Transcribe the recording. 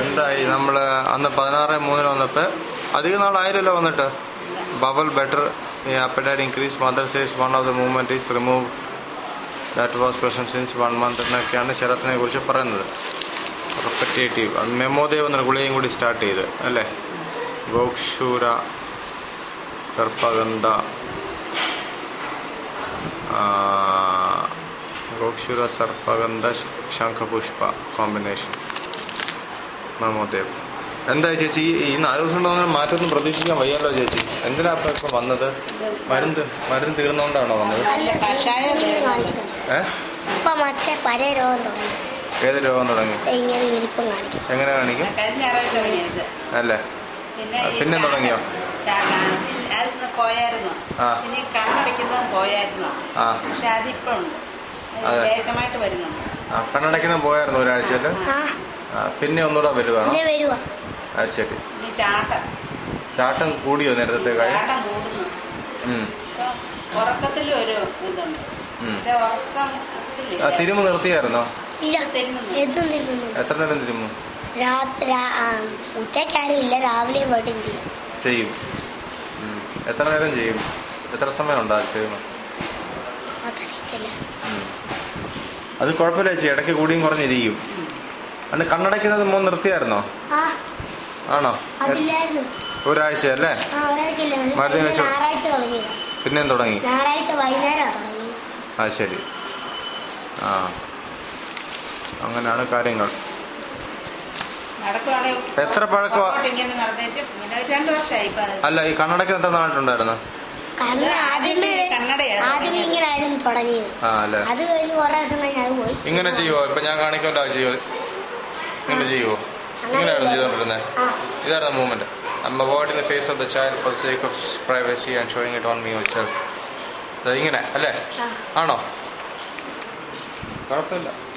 എന്തായി നമ്മൾ അന്ന് പതിനാറ് മൂന്നിന് വന്നപ്പോൾ അധികം നാളായില്ലല്ലോ വന്നിട്ട് bubble better appetite increase mother says one of the movement is remove that was present since one month എന്നൊക്കെയാണ് ശരത്തിനെ കുറിച്ച് പറയുന്നത് റെപ്പറ്റേറ്റീവ് അത് മെമ്മോദേവ് എന്നൊരു ഗുളികയും കൂടി സ്റ്റാർട്ട് ചെയ്ത് അല്ലേ ഗോക്ഷൂര സർപ്പഗന്ധ ആ, ഗോക്ഷൂര സർപ്പഗന്ധ ശംഖപുഷ്പ കോമ്പിനേഷൻ മെമ്മോദേവ് എന്താ ചേച്ചി ഈ- ഈ നാല് ദിവസം കൊണ്ട് മാറ്റമൊന്നും പ്രതീക്ഷിക്കാൻ വയ്യല്ലോ ചേച്ചി എന്തിനാ ഇപ്പൊ ഇപ്പൊ വന്നത് മരുന്ന് മരുന്ന് തീർന്നുകൊണ്ടാണോ വന്നത് അല്ല കഷായം കാണിക്കുന്നുണ്ട് ഏ ഇപ്പൊ മറ്റേ പഴയ രോഗം തുടങ്ങി ഏത് രോഗം തുടങ്ങി ദേ ഇങ്ങനെ ഇരിപ്പം കാണിക്കും എങ്ങനെ കാണിക്കും കഴിഞ്ഞ ഞായറാഴ്ച തുടങ്ങിയത് അല്ലേ പിന്നെ ആ, ഈ പിന്നെ ചാട്ടം- തുടങ്ങിയോ? ചാട്ടം അതിൽ- അത് പോയായിരുന്നു ആ. പിന്നെ ഈ കണ്ണടയ്ക്കുന്നതും പോയായിരുന്നു ആ പക്ഷെ അതിപ്പോ ഉണ്ട് അത് അതെ. ലേശമായിട്ട് വരുന്നുണ്ട് ആ കണ്ണടയ്ക്കുന്ന പോയായിരുന്നു ഒരാഴ്ചയിൽ ആ പിന്നെ ഒന്നുകൂടെ വരുവാണോ പിന്നെ വരുവാ അത് ശരി ഇനി ചാട്ടം ചാട്ടം കൂടിയോ നേരത്തേക്കായി ചാട്ടം കൂടുന്നു ഉം. ഇപ്പൊ ഉറക്കത്തിലും ഒരു ഇതുണ്ട് ഉം. ഇത് ഉറക്കം ആ തിരുമു നിർത്തിയായിരുന്നോ ഇല്ല തരുന്നുണ്ട് എന്നും തിന്നുന്നു എത്ര നേരം തിരുമു രാത്രി ഉച്ചക്കാരും ഇല്ല രാവിലെയും പോയിട്ടും ചെയ്യും ചെയ്യും ഉം. എത്ര നേരം ചെയ്യും എത്ര സമയം ഉണ്ടാ തിരുമു അതറിയത്തില്ല ഉം. അത് കുഴപ്പമില്ല ചേച്ചി ഇടയ്ക്ക് കൂടിയും കുറഞ്ഞിരിക്കും അന്ന് കണ്ണടയ്ക്കുന്നത് മോൻ നിർത്തിയായിരുന്നോ ആ ആണോ അതില്ലായിരുന്നു ഒരാഴ്ച അല്ലേ ആ ഒരാഴ്ചയില്ല മരുന്ന് പിന്നെ കഴിച്ചോ? ഞായറാഴ്ച തുടങ്ങിയത് പിന്നെയും തുടങ്ങി ഞായറാഴ്ച വൈകുന്നേരമാണ് തുടങ്ങിയത് ആ ശരി ആ അങ്ങനെയാണ് കാര്യങ്ങൾ നടക്കുവാണെങ്കിൽ എത്ര പഴക്കമാ? പുറകോട്ട് ഇങ്ങനെ നടന്നേച്ച് പിന്നെ രണ്ടു വർഷമായി ഇപ്പൊ അത്. അല്ല ഈ കണ്ണടയ്ക്ക് എത്ര നാളുണ്ടായിരുന്നു കണ്ണ് ഇത് ആദ്യമേ ആദ്യമേ കണ്ണടയാ ആദ്യമേ തുടങ്ങിയത്. ഇങ്ങനെ ആയിരുന്നു തുടങ്ങിയത് ആ അല്ലേ അത് കഴിഞ്ഞ് കുറെ ദിവസം കഴിഞ്ഞ് അത് പോയി ഇങ്ങനെ ചെയ്യുവോ ഇപ്പൊ ഞാൻ കാണിക്കല്ലോ ചെയ്യുവോ ഇങ്ങനെ ചെയ്യുവോ ഇങ്ങനെയാണോ ചെയ്തോണ്ടിരുന്നത് ആ ഇതായിരുന്നു movement I'm avoiding the face of the child for the sake of privacy and showing it on me myself. ദാ ഇങ്ങനെ അല്ലേ ആ ആണോ കുഴപ്പമില്ല